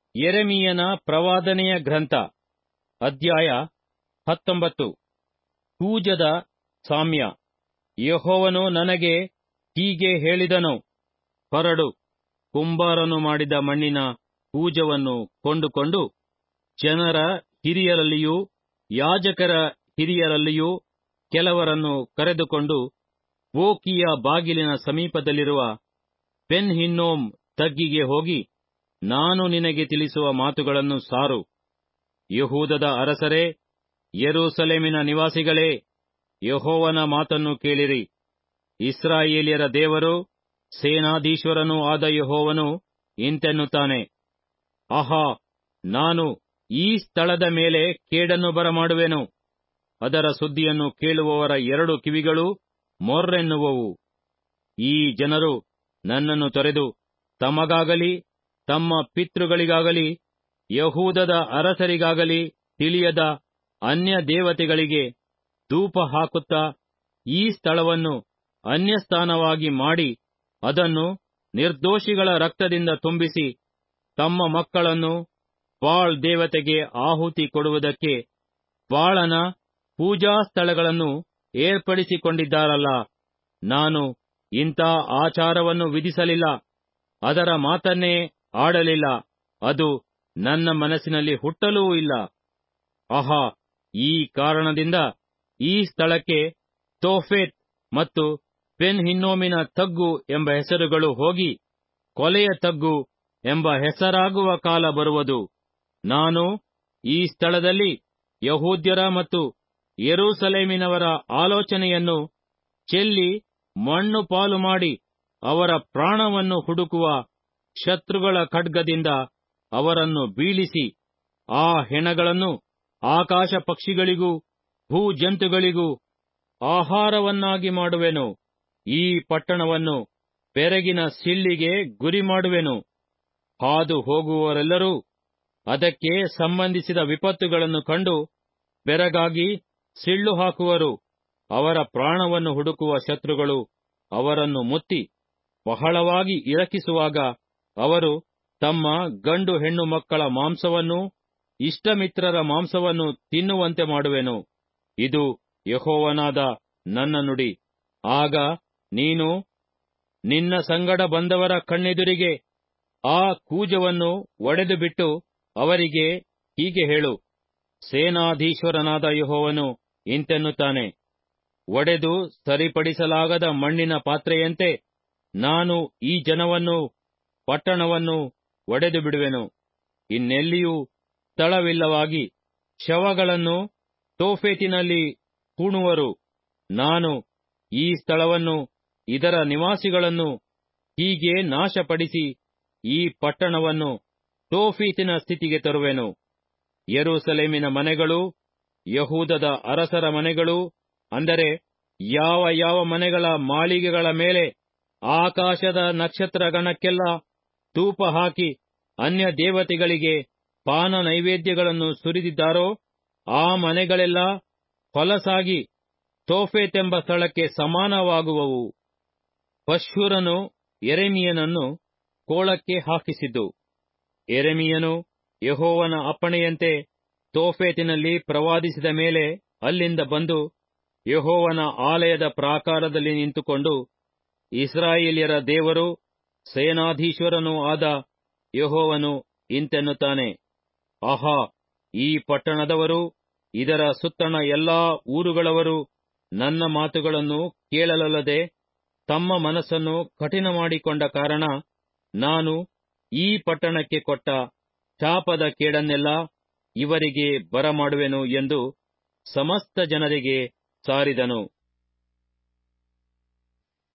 ಯೆರೆಮೀಯನ ಪ್ರವಾದನೆಯ ಗ್ರಂಥ ಅಧ್ಯಾಯ ಹತ್ತೊಂಬತ್ತು ಕೂಜದ ಸಾಮ್ಯ ಯೆಹೋವನು ನನಗೆ ಹೀಗೆ ಹೇಳಿದನು ಹೊರಡು ಕುಂಬಾರನು ಮಾಡಿದ ಮಣ್ಣಿನ ಕೂಜವನ್ನು ಕೊಂಡುಕೊಂಡು ಜನರ ಹಿರಿಯರಲ್ಲಿಯೂ ಯಾಜಕರ ಹಿರಿಯರಲ್ಲಿಯೂ ಕೆಲವರನ್ನು ಕರೆದುಕೊಂಡು ಬೋಕಿಯ ಬಾಗಿಲಿನ ಸಮೀಪದಲ್ಲಿರುವ ಬೆನ್ ಹಿನ್ನೋಮ್ ತಗ್ಗಿಗೆ ಹೋಗಿ ನಾನು ನಿನಗೆ ತಿಳಿಸುವ ಮಾತುಗಳನ್ನು ಸಾರು ಯಹೂದದ ಅರಸರೇ ಯೆರೂಸಲೇಮಿನ ನಿವಾಸಿಗಳೇ ಯೆಹೋವನ ಮಾತನ್ನು ಕೇಳಿರಿ ಇಸ್ರಾಯೇಲ್ಯರ ದೇವರು ಸೇನಾಧೀಶ್ವರನೂ ಆದ ಯೆಹೋವನು ಇಂತೆನ್ನುತ್ತಾನೆ ಆಹಾ ನಾನು ಈ ಸ್ಥಳದ ಮೇಲೆ ಕೇಡನ್ನು ಬರಮಾಡುವೆನು ಅದರ ಸುದ್ದಿಯನ್ನು ಕೇಳುವವರ ಎರಡು ಕಿವಿಗಳು ಮೊರ್ರೆನ್ನುವವು ಈ ಜನರು ನನ್ನನ್ನು ತೊರೆದು ತಮಗಾಗಲಿ ತಮ್ಮ ಪಿತೃಗಳಿಗಾಗಲಿ ಯಹೂದದ ಅರಸರಿಗಾಗಲಿ ತಿಳಿಯದ ಅನ್ಯ ದೇವತೆಗಳಿಗೆ ಧೂಪ ಹಾಕುತ್ತಾ ಈ ಸ್ಥಳವನ್ನು ಅನ್ಯಸ್ಥಾನವಾಗಿ ಮಾಡಿ ಅದನ್ನು ನಿರ್ದೋಷಿಗಳ ರಕ್ತದಿಂದ ತುಂಬಿಸಿ ತಮ್ಮ ಮಕ್ಕಳನ್ನು ಬಾಳ್ ದೇವತೆಗೆ ಆಹುತಿ ಕೊಡುವುದಕ್ಕೆ ಬಾಳನ ಪೂಜಾ ಸ್ಥಳಗಳನ್ನು ಏರ್ಪಡಿಸಿಕೊಂಡಿದ್ದಾರಲ್ಲ ನಾನು ಇಂಥ ಆಚಾರವನ್ನು ವಿಧಿಸಲಿಲ್ಲ ಅದರ ಮಾತನ್ನೇ ಆಡಲಿಲ್ಲ ಅದು ನನ್ನ ಮನಸ್ಸಿನಲ್ಲಿ ಹುಟ್ಟಲೂ ಇಲ್ಲ ಆಹಾ ಈ ಕಾರಣದಿಂದ ಈ ಸ್ಥಳಕ್ಕೆ ತೋಫೆತ್ ಮತ್ತು ಬೆನ್ ಹಿನ್ನೋಮಿನ ತಗ್ಗು ಎಂಬ ಹೆಸರುಗಳು ಹೋಗಿ ಕೊಲೆಯ ತಗ್ಗು ಎಂಬ ಹೆಸರಾಗುವ ಕಾಲ ಬರುವುದು ನಾನು ಈ ಸ್ಥಳದಲ್ಲಿ ಯಹೂದ್ಯರ ಮತ್ತು ಯೆರೂಸಲೇಮಿನವರ ಆಲೋಚನೆಯನ್ನು ಚೆಲ್ಲಿ ಮಣ್ಣು ಪಾಲು ಮಾಡಿ ಅವರ ಪ್ರಾಣವನ್ನು ಹುಡುಕುವ ಶತ್ರುಗಳ ಖಡ್ಗದಿಂದ ಅವರನ್ನು ಬೀಳಿಸಿ ಆ ಹೆಣಗಳನ್ನು ಆಕಾಶ ಪಕ್ಷಿಗಳಿಗೂ ಭೂಜಂತುಗಳಿಗೂ ಆಹಾರವನ್ನಾಗಿ ಮಾಡುವೆನು ಈ ಪಟ್ಟಣವನ್ನು ಬೆರಗಿನ ಸಿಳ್ಳಿಗೆ ಗುರಿ ಮಾಡುವೆನು ಹಾದು ಹೋಗುವವರೆಲ್ಲರೂ ಅದಕ್ಕೆ ಸಂಬಂಧಿಸಿದ ವಿಪತ್ತುಗಳನ್ನು ಕಂಡು ಬೆರಗಾಗಿ ಸಿಳ್ಳು ಹಾಕುವರು ಅವರ ಪ್ರಾಣವನ್ನು ಹುಡುಕುವ ಶತ್ರುಗಳು ಅವರನ್ನು ಮುತ್ತಿ ಬಹಳವಾಗಿ ಇರಕಿಸುವಾಗ ಅವರು ತಮ್ಮ ಗಂಡು ಹೆಣ್ಣು ಮಕ್ಕಳ ಮಾಂಸವನ್ನೂ ಇಷ್ಟಮಿತ್ರರ ಮಾಂಸವನ್ನು ತಿನ್ನುವಂತೆ ಮಾಡುವೆನು ಇದು ಯಹೋವನಾದ ನನ್ನ ನುಡಿ ಆಗ ನೀನು ನಿನ್ನ ಸಂಗಡ ಬಂದವರ ಕಣ್ಣೆದುರಿಗೆ ಆ ಕೂಜವನ್ನು ಒಡೆದು ಬಿಟ್ಟು ಅವರಿಗೆ ಹೀಗೆ ಹೇಳು ಸೇನಾಧೀಶ್ವರನಾದ ಯಹೋವನು ಇಂತೆನ್ನುತ್ತಾನೆ ಒಡೆದು ಸರಿಪಡಿಸಲಾಗದ ಮಣ್ಣಿನ ಪಾತ್ರೆಯಂತೆ ನಾನು ಈ ಜನವನ್ನು ಪಟ್ಟಣವನ್ನು ಒಡೆದು ಬಿಡುವೆನು ಇನ್ನೆಲ್ಲಿಯೂ ಸ್ಥಳವಿಲ್ಲವಾಗಿ ಶವಗಳನ್ನು ತೋಫೇತಿನಲ್ಲಿ ಹೂಣುವರು ನಾನು ಈ ಸ್ಥಳವನ್ನು ಇದರ ನಿವಾಸಿಗಳನ್ನು ಹೀಗೆ ನಾಶಪಡಿಸಿ ಈ ಪಟ್ಟಣವನ್ನು ತೋಫೀತಿನ ಸ್ಥಿತಿಗೆ ತರುವೆನು ಯೆರೂಸಲೇಮಿನ ಮನೆಗಳು ಯಹೂದದ ಅರಸರ ಮನೆಗಳು ಅಂದರೆ ಯಾವ ಯಾವ ಮನೆಗಳ ಮಾಳಿಗೆಗಳ ಮೇಲೆ ಆಕಾಶದ ನಕ್ಷತ್ರಗಣಕ್ಕೆಲ್ಲ ಧೂಪ ಹಾಕಿ ಅನ್ಯ ದೇವತೆಗಳಿಗೆ ಪಾನ ನೈವೇದ್ಯಗಳನ್ನು ಸುರಿದಿದ್ದಾರೋ ಆ ಮನೆಗಳೆಲ್ಲ ಹೊಲಸಾಗಿ ತೋಫೇತೆಂಬ ಸ್ಥಳಕ್ಕೆ ಸಮಾನವಾಗುವವು ಪಶ್ಹೂರನು ಎರೆಮಿಯನನ್ನು ಕೋಳಕ್ಕೆ ಹಾಕಿಸಿದ್ದು ಎರೆಮಿಯನು ಯಹೋವನ ಅಪ್ಪಣೆಯಂತೆ ತೋಫೇತಿನಲ್ಲಿ ಪ್ರವಾದಿಸಿದ ಮೇಲೆ ಅಲ್ಲಿಂದ ಬಂದು ಯಹೋವನ ಆಲಯದ ಪ್ರಾಕಾರದಲ್ಲಿ ನಿಂತುಕೊಂಡು ಇಸ್ರಾಯೇಲ್ಯರ ದೇವರು ಸೇನಾಧೀಶ್ವರನೂ ಆದ ಯಹೋವನು ಇಂತೆನ್ನುತ್ತಾನೆ ಆಹಾ ಈ ಪಟ್ಟಣದವರು ಇದರ ಸುತ್ತಣ ಎಲ್ಲಾ ಊರುಗಳವರು ನನ್ನ ಮಾತುಗಳನ್ನು ಕೇಳಲಲ್ಲದೆ ತಮ್ಮ ಮನಸ್ಸನ್ನು ಕಠಿಣ ಮಾಡಿಕೊಂಡ ಕಾರಣ ನಾನು ಈ ಪಟ್ಟಣಕ್ಕೆ ಕೊಟ್ಟ ಶಾಪದ ಕೇಡನ್ನೆಲ್ಲ ಇವರಿಗೆ ಬರಮಾಡುವೆನು ಎಂದು ಸಮಸ್ತ ಜನರಿಗೆ ಸಾರಿದನು